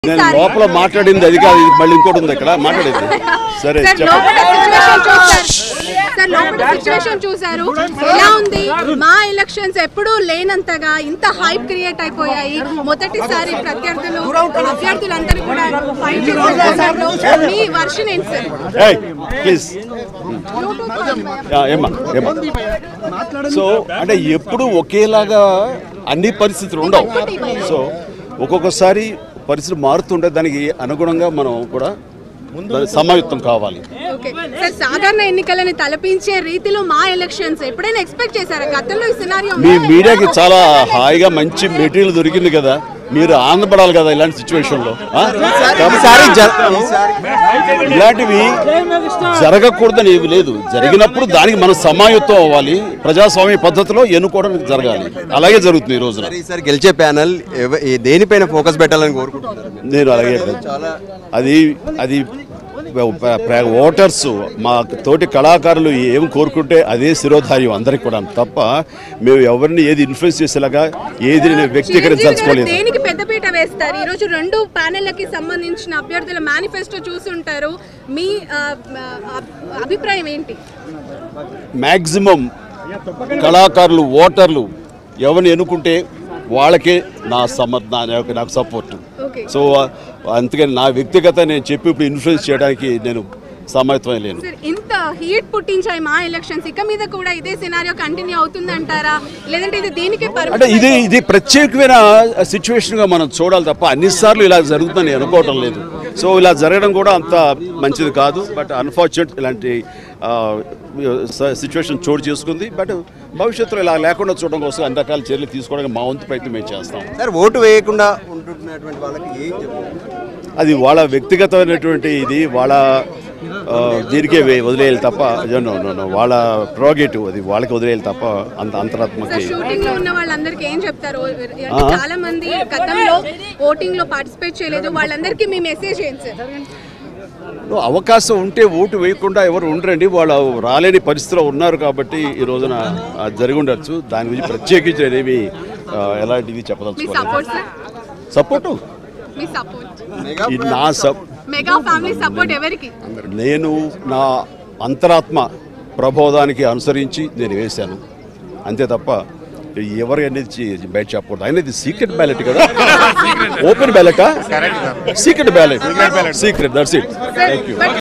నేను ఈసారి- లోపల మాట్లాడింది అది కాదు ఇది మళ్ళీ ఇంకోటి ఉంది ఇక్కడ మాట్లాడేది సరే సార్ చెప్పండి లోపల సిచ్యువేషన్ చూసారు సార్ లోపల సిచ్యువేషన్ చూసారు ఎలా ఉంది మా ఎలక్షన్స్ ఎప్పుడూ లేనంతగా ఇంత హైప్ క్రియేట్ అయిపోయాయి మొదటిసారి ప్రత్యర్థులు అభ్యర్థులందరూ కూడా ఫైట్ చేసేసారు మీ వర్షన్ ఏంటి సార్ ఏయ్ ప్లీజ్ ఏమ్మా ఏమ్మా సో అంటే ఎప్పుడు ఒకేలాగా అన్ని పరిస్థితులు ఉండవు సో ఒక్కొక్కసారి పరిస్థితులు మారుతుంటే దానికి అనుగుణంగా మనం కూడా దానికి సమాయుక్తం కావాలి ఓకే సార్ సాధారణ ఎన్నికలని తలపించే రీతిలో మా ఎలక్షన్స్ ఎప్పుడైనా ఎక్స్పెక్ట్ చేశారా గతంలో ఈ సినారియో మీ మీడియాకి చాలా హాయిగా మంచి మెటీరియల్ దొరికింది కదా మీరు ఆనందపడాలి కదా ఇలాంటి సిచ్యువేషన్లో ఈసారి జ- ఇలాంటివి జరగకూడదని ఏమి లేదు జరిగినప్పుడు దానికి మనం సమాయుత్తం అవ్వాలి ప్రజాస్వామ్య పద్ధతిలో ఎన్నుకోవడం జరగాలి అలాగే జరుగుతుంది ఈ రోజున మరి ఈసారి గెలిచే ప్యానల్ ఎవ- ఏ- దేనిపైన ఫోకస్ పెట్టాలని కోరుకుంటున్నారు నేను అలాగే అది అది ప్ర- ప్ర- ఓటర్స్ మా తోటి కళాకారులు ఏం కోరుకుంటే అదే శిరోధార్యం అందరికి కూడా తప్ప మేము ఎవరిని ఏది ఇన్ఫ్లుయెన్స్ చేసేలాగా ఏది నేను వ్యక్తీకరించదలుచుకోలేదు దేనికి పెద్దపీట వేస్తారు ఈ రోజు రెండు ప్యానెళ్లకి సంబంధించిన అభ్యర్థుల మేనిఫెస్టో చూసుంటారు మీ ఆ, ఆ, అభిప్రాయం ఏంటి మ్యాక్సిమం కళాకారులు ఓటర్లు ఎవరిని ఎన్నుకుంటే వాళ్ళకే నా సమర్ నా నాకు- నాకు సపోర్ట్ ఓకే సో అందుకని నా వ్యక్తిగత నేను చెప్పి ఇప్పుడు ఇన్ఫ్లుయెన్స్ చేయడానికి నేను సమాయత్వం లేను సార్ ఇంత హీట్ పుట్టించాయి మా ఎలక్షన్స్ ఇక మీద కూడా ఇదే సినారియో కంటిన్యూ అవుతుంది అంటారా లేదంటే ఇది దీనికే అంటే పరిమితం ఇది ఇది ప్రత్యేకమైన సిచ్యువేషన్గా మనం చూడాలి తప్ప అన్నిసార్లు ఇలా జరుగుతుందని అనుకోవటం లేదు సో ఇలా జరగడం కూడా అంత మంచిది కాదు బట్ అన్ఫార్చునేట్ ఇలాంటి సిచ్యువేషన్ చోటు చేసుకుంది బట్ భవిష్యత్తులో ఇలా లేకుండా చూడడం కోసం అన్ని రకాల చర్యలు తీసుకోవడానికి మా వంతు ప్రయత్నం మేము చేస్తాం సార్ ఓటు వేయకుండా ఉంటున్నటువంటి వాళ్ళకి ఏం చెప్తారు అది వాళ్ళ వ్యక్తిగతమైనటువంటి ఇది వాళ్ళ ఆ, దీనికే వే- వదిలేయాలి తప్ప no, no, no, వాళ్ళ ప్రోగేటివ్ అది వాళ్ళకి వదిలేయాలి తప్ప అంత అంతరాత్మకి సార్ షూటింగ్ లో ఉన్న వాళ్ళందరికీ ఏం చెప్తారు అంటే చాలా మంది గతంలో ఓటింగ్ లో పార్టిసిపేట్ చేయలేదు వాళ్ళందరికీ మీ మెసేజ్ ఏంటి సార్ నువ్వు అవకాశం ఉంటే ఓటు వేయకుండా ఎవరు ఉండరండి వాళ్ళు రాలేని పరిస్థితిలో ఉన్నారు కాబట్టి ఈ రోజున అది జరిగి ఉండొచ్చు దాని గురించి ప్రత్యేకించి నేనేమి ఆ, ఎలాంటిది మీ చెప్పదలుచుకోలేదు సపోర్ట్ సార్ సపోర్టు మీ సపోర్ట్ ఈ నా సప్ మెగా ఫ్యామిలీ సపోర్ట్ ఎవరికి నేను నా అంతరాత్మ ప్రబోధానికి అనుసరించి నేను వేశాను అంతే తప్ప ఎవరు అనేది చి- బయట చెప్పకూడదు అనేది సీక్రెట్ బ్యాలెట్ కదా ఓపెన్ బ్యాలెటా secret ballot secret that's it thank you but